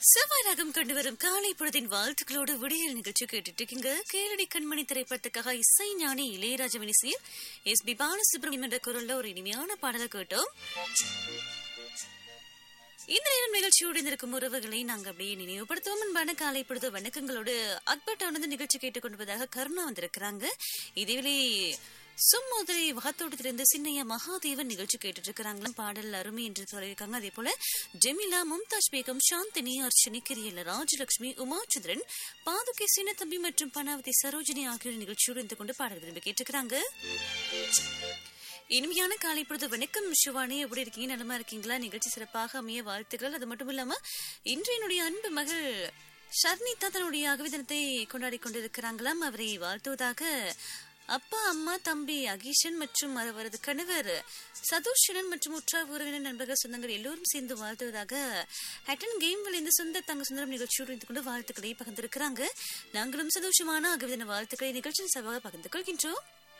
செவ்வாய் ராகம் கொண்டு வரும் காலை பொழுதின் வாழ்த்துக்களோடு விடியல் நிகழ்ச்சி கேட்டுட்டு இருக்கீங்க கேரடி கண்மணி திரைப்படத்துக்காக இசை ஞானி இளையராஜவின் இசையில் எஸ் பி பாலசுப்ரமணியம் என்ற குரல்ல ஒரு இனிமையான பாடலை கேட்டோம் இந்த நேரம் நிகழ்ச்சியோடு இருக்கும் உறவுகளை நாங்க அப்படியே நினைவுபடுத்துவோம் அன்பான காலை பொழுது வணக்கங்களோடு அக்பர் வந்து நிகழ்ச்சி கேட்டுக்கொண்டுவதாக கருணா வந்திருக்கிறாங்க இதுவிலே சும்மோதரை வகத்தோட்டத்திலிருந்து சின்னையா மகாதேவன் நிகழ்ச்சி கேட்டுட்டு இருக்கிறாங்க பாடல் அருமை என்று சொல்லியிருக்காங்க அதே போல ஜெமிலா மும்தாஜ் பேகம் சாந்தினி அர்ச்சனி கிரியல ராஜலட்சுமி உமாச்சந்திரன் பாதுகை சின்னத்தம்பி மற்றும் பனாவதி சரோஜினி ஆகியோர் நிகழ்ச்சியோடு இருந்து கொண்டு பாடல் விரும்பி கேட்டுக்கிறாங்க இனிமையான காலை பொழுது வணக்கம் சிவானி எப்படி இருக்கீங்க நலமா இருக்கீங்களா நிகழ்ச்சி சிறப்பாக அமைய வாழ்த்துக்கள் அது மட்டும் இல்லாம இன்று என்னுடைய அன்பு மகள் ஷர்னிதா தன்னுடைய அகவிதனத்தை கொண்டாடி கொண்டிருக்கிறாங்களாம் அவரை வாழ்த்துவதாக அப்பா அம்மா தம்பி அகீஷன் மற்றும் அவரது கணவர் சதோஷனன் மற்றும் உற்றார் உறவினர் நண்பர்கள் சொந்தங்கள் எல்லோரும் சேர்ந்து வாழ்த்துவதாக ஹட்டன் கேம் விளைந்து சொந்த தங்க சுந்தரம் நிகழ்ச்சியோடு இருந்து கொண்டு வாழ்த்துக்களை பகிர்ந்திருக்கிறாங்க நாங்களும் சந்தோஷமான அகவிதன வாழ்த்துக்களை நிகழ்ச்சியின் சவாக பகிர்ந்து கொள்கின்றோம்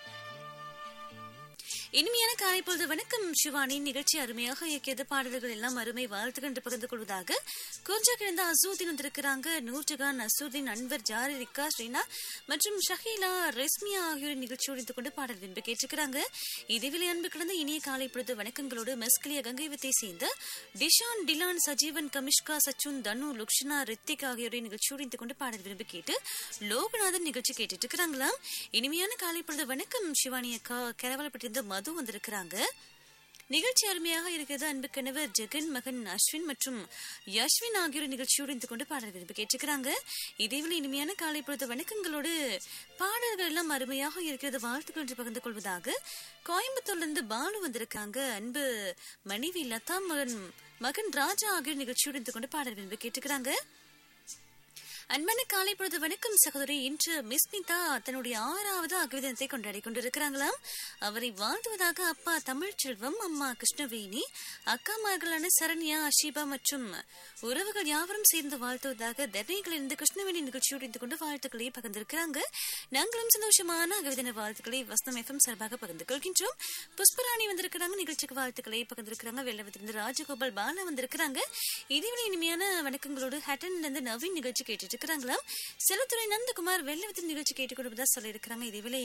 இனிமையான காலை பொழுது வணக்கம் சிவானி நிகழ்ச்சி அருமையாக இயக்கியது பாடல்கள் எல்லாம் அருமை வாழ்த்துக்கள் என்று பகிர்ந்து கொள்வதாக கொஞ்சா கிழந்த அசூதீன் வந்திருக்கிறாங்க நூர்ஜகான் அசூதீன் அன்வர் ஜாரிரிகா ஸ்ரீனா மற்றும் ஷஹீலா ரெஸ்மியா ஆகியோரின் நிகழ்ச்சியோடு இருந்து கொண்டு பாடல் விரும்பி கேட்டிருக்கிறாங்க இதுவிலை அன்பு கிடந்த இனிய காலை பொழுது வணக்கங்களோடு மெஸ்கிலிய கங்கைவத்தை சேர்ந்த டிஷான் டிலான் சஜீவன் கமிஷ்கா சச்சுன் தனு லுக்ஷனா ரித்திக் ஆகியோரின் நிகழ்ச்சியோடு இருந்து கொண்டு பாடல் விரும்பி கேட்டு லோகநாதன் நிகழ்ச்சி கேட்டுட்டு இருக்கிறாங்களாம் இனிமையான காலை பொழுது வணக்கம் சிவானி அக்கா கேரவலப்பட்டிருந்த மது வந்திருக்கிறாங்க நிகழ்ச்சி அருமையாக இருக்கிறது அன்பு கணவர் ஜெகன் மகன் அஸ்வின் மற்றும் யஸ்வின் ஆகியோர் நிகழ்ச்சியோடு இருந்து கொண்டு பாடல் விரும்பி கேட்டுக்கிறாங்க இதேவேளை இனிமையான காலை பொழுது வணக்கங்களோடு பாடல்கள் எல்லாம் அருமையாக இருக்கிறது வாழ்த்துக்கள் என்று பகிர்ந்து கொள்வதாக கோயம்புத்தூர்ல இருந்து பாலு வந்திருக்காங்க அன்பு மனைவி லதா மகன் மகன் ராஜா ஆகியோர் நிகழ்ச்சியோடு இருந்து கொண்டு பாடல் விரும்பி கேட்டுக்கிறாங்க அன்பான காலை பொழுது வணக்கம் சகோதரி இன்று மிஸ்மிதா தன்னுடைய ஆறாவது அகவிதத்தை கொண்டாடி கொண்டிருக்கிறாங்களாம் அவரை வாழ்த்துவதாக அப்பா தமிழ் செல்வம் அம்மா கிருஷ்ணவேணி அக்காமார்களான சரண்யா அஷீபா மற்றும் உறவுகள் யாவரும் சேர்ந்து வாழ்த்துவதாக தர்ணிகளிலிருந்து கிருஷ்ணவேணி நிகழ்ச்சியோடு இருந்து கொண்டு வாழ்த்துக்களை பகிர்ந்திருக்கிறாங்க நாங்களும் சந்தோஷமான அகவிதன வாழ்த்துக்களை வசனம் எஃப்எம் சார்பாக பகிர்ந்து கொள்கின்றோம் புஷ்பராணி வந்திருக்கிறாங்க நிகழ்ச்சிக்கு வாழ்த்துக்களை பகிர்ந்திருக்கிறாங்க வெள்ளவத்திலிருந்து ராஜகோபால் பாலா வந்திருக்கிறாங்க இதுவரை இனிமையான வணக்கங்களோடு ஹட்டன்ல இருந்து நவீன் நிகழ்ச்சி கேட்டுட்டு இருக்கிறாங்களாம் செல்லத்துறை நந்தகுமார் வெள்ளவத்தின் நிகழ்ச்சி கேட்டுக்கொடுப்பதா சொல்லியிருக்கிறாங்க இதேவேளை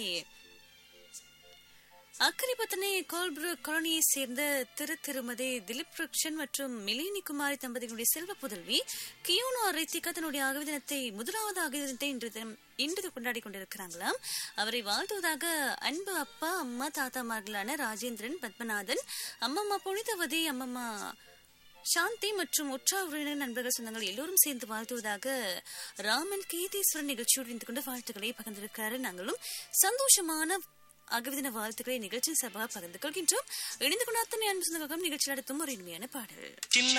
அக்கரிபத்தனை கோல்புரூக் காலனியை சேர்ந்த திரு திருமதி திலீப் ருக்ஷன் மற்றும் மிலினி குமாரி தம்பதிகளுடைய செல்வ புதல்வி கியோனோ ரித்திகா தன்னுடைய ஆகவிதனத்தை முதலாவது ஆகவிதனத்தை இன்று தினம் இன்று கொண்டாடி கொண்டிருக்கிறாங்களாம் அவரை வாழ்த்துவதாக அன்பு அப்பா அம்மா தாத்தாமார்களான ராஜேந்திரன் பத்மநாதன் அம்மம்மா புனிதவதி அம்மம்மா சாந்தி மற்றும் உற்றா உறவினர் நண்பர்கள் சொந்தங்கள் எல்லோரும் சேர்ந்து வாழ்த்துவதாக ராமன் கீதீஸ்வரன் நிகழ்ச்சியோடு இருந்து கொண்டு வாழ்த்துக்களை பகிர்ந்திருக்கிறாரு நாங்களும் சந்தோஷமான அகவிதின வாழ்த்துக்களை நிகழ்ச்சி சபா பகிர்ந்து கொள்கின்றோம் இணைந்து கொண்டு அத்தனை அன்பு சொந்தங்களும் நிகழ்ச்சி நடத்தும் ஒரு இனிமையான பாடல் சின்ன